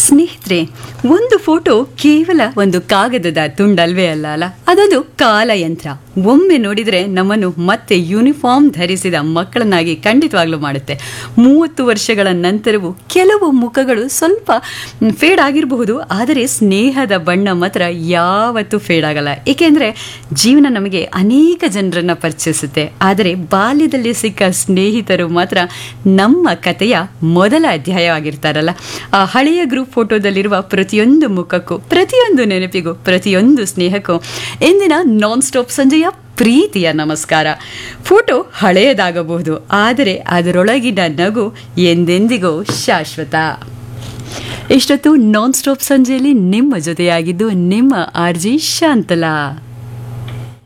ಸ್ನೇಹಿತರೆ ಒಂದು ಫೋಟೋ ಕೇವಲ ಒಂದು ಕಾಗದದ ತುಂಡಲ್ವೇ ಅಲ್ಲ ಅಲ್ಲ ಅದೊಂದು ಕಾಲಯಂತ್ರ ಒಮ್ಮೆ ನೋಡಿದರೆ ನಮ್ಮನ್ನು ಮತ್ತೆ ಯೂನಿಫಾರ್ಮ್ ಧರಿಸಿದ ಮಕ್ಕಳನ್ನಾಗಿ ಖಂಡಿತವಾಗ್ಲೂ ಮಾಡುತ್ತೆ ಮೂವತ್ತು ವರ್ಷಗಳ ನಂತರವೂ ಕೆಲವು ಮುಖಗಳು ಸ್ವಲ್ಪ ಫೇಡ್ ಆಗಿರಬಹುದು ಆದರೆ ಸ್ನೇಹದ ಬಣ್ಣ ಮಾತ್ರ ಯಾವತ್ತೂ ಫೇಡ್ ಆಗಲ್ಲ ಏಕೆಂದರೆ ಜೀವನ ನಮಗೆ ಅನೇಕ ಜನರನ್ನ ಪರಿಚಯಿಸುತ್ತೆ ಆದರೆ ಬಾಲ್ಯದಲ್ಲಿ ಸಿಕ್ಕ ಸ್ನೇಹಿತರು ಮಾತ್ರ ನಮ್ಮ ಕಥೆಯ ಮೊದಲ ಅಧ್ಯಾಯವಾಗಿರ್ತಾರಲ್ಲ ಆ ಹಳೆಯ ಗ್ರೂಪ್ ಫೋಟೋದಲ್ಲಿರುವ ಪ್ರತಿಯೊಂದು ಮುಖಕ್ಕೂ ಪ್ರತಿಯೊಂದು ನೆನಪಿಗೂ ಪ್ರತಿಯೊಂದು ಸ್ನೇಹಕ್ಕೂ ಇಂದಿನ ನಾನ್ ಸ್ಟಾಪ್ ಸಂಜೆಯ ಪ್ರೀತಿಯ ನಮಸ್ಕಾರ ಫೋಟೋ ಹಳೆಯದಾಗಬಹುದು ಆದರೆ ಅದರೊಳಗಿನ ನಗು ಎಂದೆಂದಿಗೂ ಶಾಶ್ವತ ಇಷ್ಟೊತ್ತು ನಾನ್ ಸ್ಟಾಪ್ ಸಂಜೆಯಲ್ಲಿ ನಿಮ್ಮ ಜೊತೆಯಾಗಿದ್ದು ನಿಮ್ಮ ಆರ್ ಜಿ ಶಾಂತಲಾ